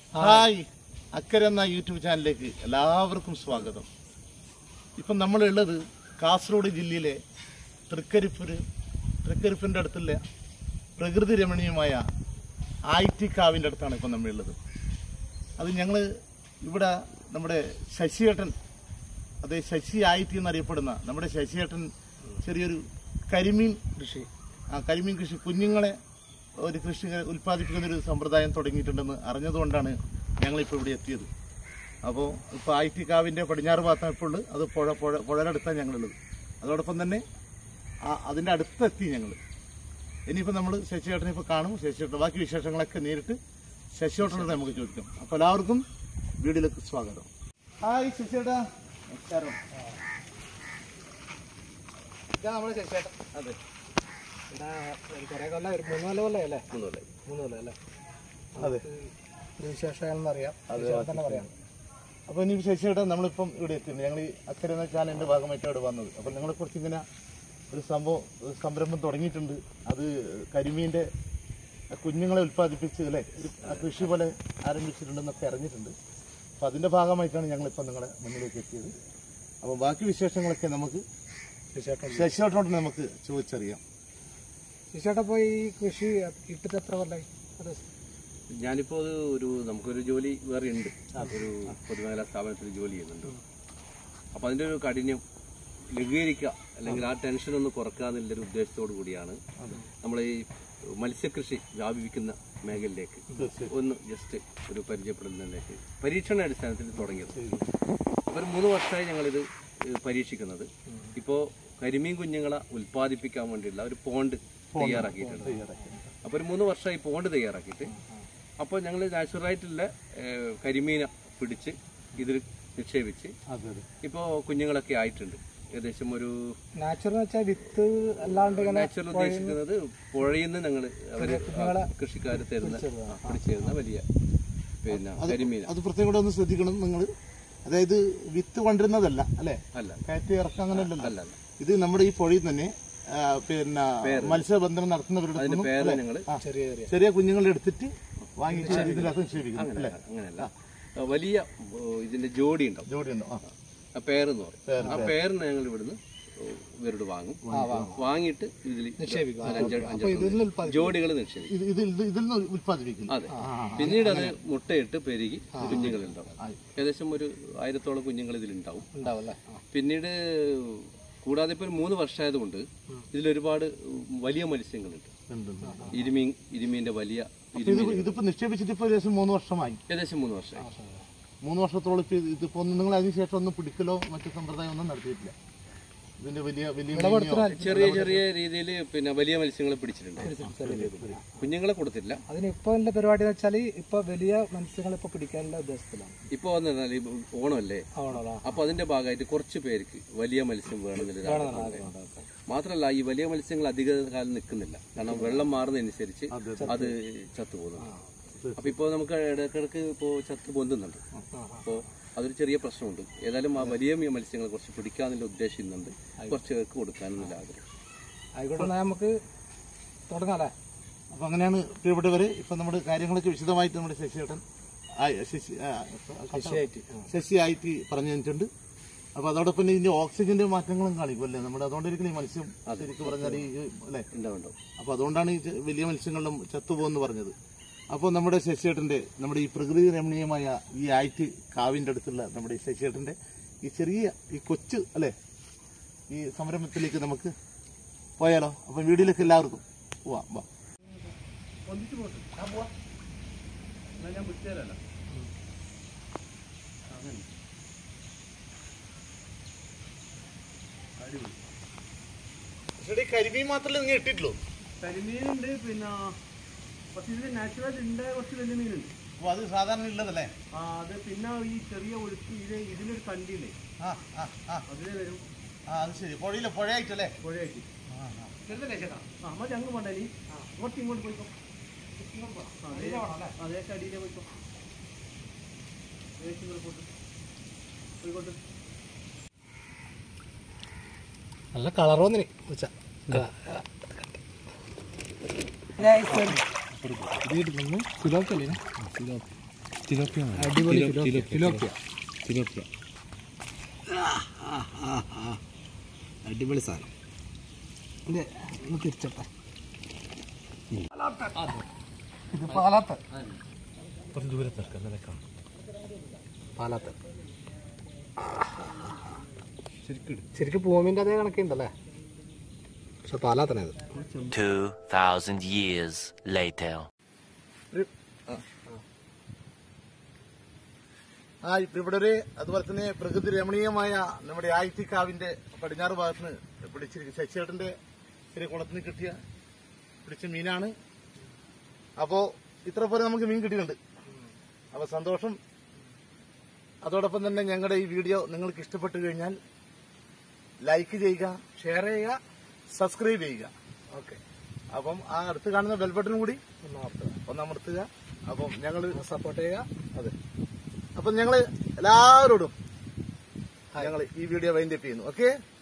Hi അക്കരെ എന്ന YouTube ചാനലിലേക്ക് എല്ലാവർക്കും സ്വാഗതം ഇപ്പം നമ്മളുള്ളത് കാസർഗോഡ് ജില്ലയിലെ തൃക്കരിപ്പൂര് തൃക്കരിപ്പിൻ്റെ അടുത്തുള്ള പ്രകൃതി രമണീയമായ ആയിറ്റിക്കാവിൻ്റെ അടുത്താണ് ഇപ്പം നമ്മളുള്ളത് അത് ഞങ്ങൾ ഇവിടെ നമ്മുടെ ശശിയേട്ടൻ അത് ശശി ആയിറ്റി എന്നറിയപ്പെടുന്ന നമ്മുടെ ശശിയേട്ടൻ ചെറിയൊരു കരിമീൻ കൃഷി ആ കരിമീൻ കൃഷി കുഞ്ഞുങ്ങളെ ഒരു കൃഷി ഉൽപ്പാദിപ്പിക്കുന്ന ഒരു സമ്പ്രദായം തുടങ്ങിയിട്ടുണ്ടെന്ന് അറിഞ്ഞതുകൊണ്ടാണ് ഞങ്ങളിപ്പോൾ ഇവിടെ എത്തിയത് അപ്പോൾ ഇപ്പോൾ ആയിറ്റിക്കാവിൻ്റെ പടിഞ്ഞാറ് ഭാഗത്താണ് ഇപ്പോൾ ഉള്ളത് അത് പുഴ പുഴ പുഴയുടെ അടുത്താണ് ഞങ്ങളുള്ളത് അതോടൊപ്പം തന്നെ ആ അതിൻ്റെ അടുത്തെത്തി ഞങ്ങൾ ഇനിയിപ്പോൾ നമ്മൾ ശശിയേട്ടനെ ഇപ്പോൾ കാണും ശശിയേട്ടൻ ബാക്കി വിശേഷങ്ങളൊക്കെ നേരിട്ട് ശശിയേട്ടനോട് നമുക്ക് ചോദിക്കാം അപ്പോൾ എല്ലാവർക്കും വീഡിയോയിലേക്ക് സ്വാഗതം ഹായ് ശശിയേട്ടാ നമസ്കാരം ഇതാ നമ്മുടെ ചേച്ചേട്ടൻ അതെ ഇവിടെ ഒരു കുറേ കൊല്ലം ഒരു മൂന്ന് കൊല്ലം കൊല്ലം അല്ലേ മൂന്ന് കൊല്ലം മൂന്ന് കൊല്ലം അല്ലേ അതെ ഒരു വിശേഷമാണെന്ന് അറിയാം വിശേഷം തന്നെ പറയാം അപ്പോൾ ഇനി ശശിയേട്ടാ നമ്മളിപ്പം ഇവിടെ എത്തിയിട്ടുണ്ട് ഞങ്ങൾ ഈ അക്കരെ എന്ന ചാനലിൻ്റെ ഭാഗമായിട്ടാണ് ഇവിടെ വന്നത് അപ്പോൾ നിങ്ങളെക്കുറിച്ച് ഇങ്ങനെ ഒരു സംഭവം ഒരു സംരംഭം തുടങ്ങിയിട്ടുണ്ട് അത് കരിമീൻ്റെ കുഞ്ഞുങ്ങളെ ഉൽപ്പാദിപ്പിച്ച് അല്ലേ ഒരു കൃഷി പോലെ ആരംഭിച്ചിട്ടുണ്ടെന്നൊക്കെ അറിഞ്ഞിട്ടുണ്ട് അപ്പോൾ അതിൻ്റെ ഭാഗമായിട്ടാണ് ഞങ്ങളിപ്പോൾ നിങ്ങളുടെ മുന്നിലേക്ക് എത്തിയത് അപ്പോൾ ബാക്കി വിശേഷങ്ങളൊക്കെ നമുക്ക് വിശേഷം ശശിയേട്ടനോട് നമുക്ക് ചോദിച്ചറിയാം വിശേഷം പോയി ഈ കൃഷി ഇട്ടിട്ട് എത്ര കൊല്ലായി അത് ഞാനിപ്പോ അത് ഒരു നമുക്കൊരു ജോലി വേറെ ഉണ്ട് ഒരു പൊതുമേഖലാ സ്ഥാപനത്തിൽ ജോലി ചെയ്യുന്നുണ്ട് അപ്പൊ അതിന്റെ ഒരു കാഠിന്യം ലഘൂകരിക്കുക അല്ലെങ്കിൽ ആ ടെൻഷൻ ഒന്ന് കുറക്കുക എന്നുള്ളൊരു ഉദ്ദേശത്തോടു കൂടിയാണ് നമ്മൾ ഈ മത്സ്യകൃഷി വ്യാപിപ്പിക്കുന്ന മേഖലയിലേക്ക് ഒന്ന് ജസ്റ്റ് ഒരു പരിചയപ്പെടുന്നതിലേക്ക് പരീക്ഷണ അടിസ്ഥാനത്തിൽ തുടങ്ങിയത് അപ്പോൾ ഒരു മൂന്ന് വർഷമായി ഞങ്ങളിത് ഏഹ് പരീക്ഷിക്കുന്നത് ഇപ്പോൾ കരിമീൻ കുഞ്ഞുങ്ങളെ ഉൽപ്പാദിപ്പിക്കാൻ വേണ്ടിയുള്ള ഒരു പോണ്ട് തയ്യാറാക്കിയിട്ടുണ്ട് അപ്പോൾ ഒരു മൂന്ന് വർഷമായി പോണ്ട് തയ്യാറാക്കിയിട്ട് അപ്പോൾ ഞങ്ങൾ നാച്ചുറലായിട്ടുള്ള ഏഹ്, കരിമീനെ പിടിച്ച് ഇതിൽ നിക്ഷേപിച്ച് അതെ അതെ ഇപ്പോൾ കുഞ്ഞുങ്ങളൊക്കെ ആയിട്ടുണ്ട് ഏകദേശം ഒരു നാച്ചുറൽ എന്ന് വെച്ചാൽ വിത്ത് അല്ലാണ്ട് ഇങ്ങനെ നാച്ചുറൽ ഉദ്ദേശിക്കുന്നത് പുഴയിൽ നിന്ന് ഞങ്ങൾ അവർ കൃഷിക്കാർ തരുന്ന ആ, പിടിച്ചു തരുന്ന വലിയ പിന്നെ കരിമീന അത് പ്രത്യേകം കൂടെ ഒന്ന് ശ്രദ്ധിക്കണം നിങ്ങൾ അതായത് വിത്ത് കൊണ്ടിരുന്നതല്ല അല്ലേ അല്ല കയറ്റി ഇറക്കം അങ്ങനെ അല്ല ഉണ്ടല്ലോ അല്ല ഇത് നമ്മുടെ ഈ പുഴയിൽ തന്നെ ആ, പിന്നെ മത്സ്യബന്ധനം നടത്തുന്നവരുടെ അതിന്റെ അടുത്തുനിന്നും, പേര് അല്ലേ? ഞങ്ങൾ ആ, ചെറിയ ചെറിയ ചെറിയ കുഞ്ഞുങ്ങളെ എടുത്തിട്ട് വാങ്ങിച്ച് ഇതിനകത്ത് നിക്ഷേപിക്കുന്നു അങ്ങനെയല്ല അല്ലേ അങ്ങനെയല്ല ആ, വലിയ ഓ, ഇതിന്റെ ജോഡി ഉണ്ടാവും ജോഡി ഉണ്ടോ ആ ആ പേരെന്ന് പറയും ആ പേരിന് ഞങ്ങൾ ഇവിടുന്ന് ഇവരോട് വാങ്ങും വാങ്ങിയിട്ട് ഇതിൽ നിക്ഷേപിക്കും. അഞ്ച് ഇതിൽ നിന്ന് ഉൽപ്പാദിപ്പിക്കും. ജോഡികൾ നിക്ഷേപിക്കും ഇത് ഇത് ഇത് ഇതിൽ നിന്ന് ഉത്പാദിപ്പിക്കുന്നു അതെ പിന്നീട് അത് മുട്ടയിട്ട് പെരുകി കുഞ്ഞുങ്ങളുണ്ടാവും ഏകദേശം ഒരു ആയിരത്തോളം കുഞ്ഞുങ്ങൾ ഇതിലുണ്ടാവും ഉണ്ടാവും അല്ലേ ആ. പിന്നീട് കൂടാതെ ഇപ്പോൾ ഒരു മൂന്ന് വർഷമായതുകൊണ്ട് ഇതിലൊരുപാട് വലിയ മത്സ്യങ്ങളുണ്ട് ഉണ്ട്, ഉണ്ട്, ഉണ്ട്. ഇരുമീൻ ഇരുമീന്റെ വലിയ ഇത് ഇതിപ്പോ നിക്ഷേപിച്ചിട്ട് ഇപ്പൊ ഏകദേശം മൂന്ന് വർഷമായി ഏകദേശം മൂന്ന് വർഷമായി മൂന്ന് വർഷത്തോളം ഇപ്പൊ ഇത് ഇതിപ്പോ ഒന്നും നിങ്ങൾ അതിനുശേഷം ഒന്നും പിടിക്കലോ മറ്റു സമ്പ്രദായം ഒന്നും നടത്തിയിട്ടില്ല ഇതിന്റെ വലിയ വലിയ മീനിനെയോ, ചെറിയ ചെറിയ രീതിയിൽ പിന്നെ വലിയ മത്സ്യങ്ങളെ പിടിച്ചിട്ടുണ്ട് കുഞ്ഞുങ്ങളെ കൊടുത്തില്ല അതിന് ഇപ്പൊ എന്റെ പരിപാടി എന്ന് വെച്ചാൽ ഇപ്പൊ വലിയ മത്സ്യങ്ങൾ ഇപ്പൊ പിടിക്കാനുള്ള ഉദ്ദേശത്തിലാണ് ഇപ്പൊ വന്നാൽ ഈ ഓണമല്ലേ ആണോ അപ്പൊ അതിന്റെ ഭാഗമായിട്ട് കുറച്ച് പേർക്ക് വലിയ മത്സ്യം വേണമെന്നൊരു ആഗ്രഹം. മാത്രമല്ല ഈ വലിയ മത്സ്യങ്ങൾ അധിക കാലം നിൽക്കുന്നില്ല കാരണം വെള്ളം മാറുന്നതനുസരിച്ച് അത് ചത്തുപോകുന്നു അപ്പൊ ഇപ്പോ നമുക്ക് ഇടക്കിടക്ക് ഇപ്പോ ചത്ത് പൊന്തുന്നുണ്ട് അപ്പോ അതൊരു ചെറിയ പ്രശ്നമുണ്ട് ഏതായാലും ആ വലിയ മീ- മത്സ്യങ്ങളെ കുറച്ച് പിടിക്കാന്നുള്ള ഉദ്ദേശിക്കുന്നുണ്ട് കുറച്ച് പേർക്ക് കൊടുക്കാനെന്നുള്ള ആഗ്രഹം ആയിക്കോട്ടെ എന്നാ നമുക്ക് തുടങ്ങാം അല്ലേ അപ്പൊ അങ്ങനെയാണ് ഇപ്പൊ ഇവിടെ വരെ ഇപ്പൊ നമ്മുടെ കാര്യങ്ങളൊക്കെ വിശദമായിട്ട് നമ്മുടെ ശശിയേട്ടൻ ആ, ശശി ആ, കൃഷിയായിട്ട് ശശി ആയിട്ട് പറഞ്ഞു തന്നിട്ടുണ്ട് അപ്പൊ അതോടൊപ്പം തന്നെ ഇതിന്റെ ഓക്സിജന്റെ മാറ്റങ്ങളും കാണിക്കും അല്ലേ നമ്മുടെ അതുകൊണ്ടിരിക്കണം ഈ മത്സ്യം ശരിക്കും പറഞ്ഞാൽ ഈ അല്ലേ ഉണ്ടാവും ഉണ്ടാവും അപ്പൊ അതുകൊണ്ടാണ് ഈ ചെ- വലിയ മത്സ്യങ്ങളിലും ചത്തുപോകുന്നു പറഞ്ഞത് അപ്പോൾ നമ്മുടെ ശശിയേട്ടന്റെ നമ്മുടെ ഈ പ്രകൃതി രമണീയമായ ഈ ആയിട്ട് കാവിന്റെ അടുത്തുള്ള നമ്മുടെ ഈ ശശിയേട്ടന്റെ ഈ ചെറിയ ഈ കൊച്ചു അല്ലെ ഈ സംരംഭത്തിലേക്ക് നമുക്ക് പോയാലോ അപ്പൊ വീഡിയോയിലേക്ക് എല്ലാവർക്കും പോവാം വാ കരിമീൻ മാത്രമല്ലേ നിങ്ങൾ ഇട്ടിട്ടുള്ളൂ കരിമീനുണ്ട് പിന്നെ പക്ഷെ ഇതിന് നാച്ചുറൽ ഉണ്ട് കുറച്ച് വലിയ മീനുണ്ട് അപ്പൊ അത് സാധാരണ ഉള്ളതല്ലേ ആ അത് പിന്നെ ഈ ചെറിയ ഒഴുക്ക് ഇത് ഇതിലൊരു കണ്ടില്ലേ ആ ആ ആ അതിലെ വരും ആ അത് ശരി പുഴയിലെ പുഴയായിട്ടല്ലേ പുഴയായിട്ട് ആ, ആ. ചെറുതല്ലേ ചേട്ടാ ആ മതി അങ്ങ് പോണ്ടേ നീ ഇങ്ങോട്ട് ഇങ്ങോട്ട് പോയിക്കോ അതേ അതേ അടിയിലേ പോയിക്കോ ഏകദേശം ഇങ്ങോട്ട് പോട്ട് പോയിക്കോട്ട് നല്ല കളർ വന്നിന് ഉച്ച സിലോപ്പല്ലേ സിലോപ്പ് അടിപൊളി ഫിലോപ്പിയ അടിപൊളി സാധനം ഇത് ഒന്ന് തിരിച്ചട്ടെ ഇത് പാലാത്ത പാലാത്ത ശരിക്കും പൂമിന്റെ അതേ കണക്കുണ്ടല്ലേ പക്ഷെ പാലാത്തനെ ഇത് 2,000 years later. ആ ഇപ്പൊ ഇവിടെ ഒരു അതുപോലെ തന്നെ പ്രകൃതി രമണീയമായ നമ്മുടെ ആയിത്തിക്കാവിന്റെ പടിഞ്ഞാറ് ഭാഗത്ത് നിന്ന് പിടിച്ചിരിക്കുന്ന ശശിയേട്ടന്റെ ചെറിയ കുളത്തിൽ നിന്ന് കിട്ടിയ പിടിച്ച മീനാണ് അപ്പോ ഇത്ര പോലെ നമുക്ക് മീൻ കിട്ടിയിട്ടുണ്ട് അപ്പൊ സന്തോഷം അതോടൊപ്പം തന്നെ ഞങ്ങളുടെ ഈ വീഡിയോ നിങ്ങൾക്ക് ഇഷ്ടപ്പെട്ടു കഴിഞ്ഞാൽ ലൈക്ക് ചെയ്യുക ഷെയർ ചെയ്യുക സബ്സ്ക്രൈബ് ചെയ്യുക ഓക്കെ അപ്പം ആ അടുത്ത് കാണുന്ന ബെൽ ബട്ടനും കൂടി ഒന്നമർത്തുക അപ്പം ഞങ്ങൾ സപ്പോർട്ട് ചെയ്യുക അതെ അപ്പം ഞങ്ങൾ എല്ലാവരോടും ഞങ്ങൾ ഈ വീഡിയോ വൈൻഡപ്പ് ചെയ്യുന്നു ഓക്കെ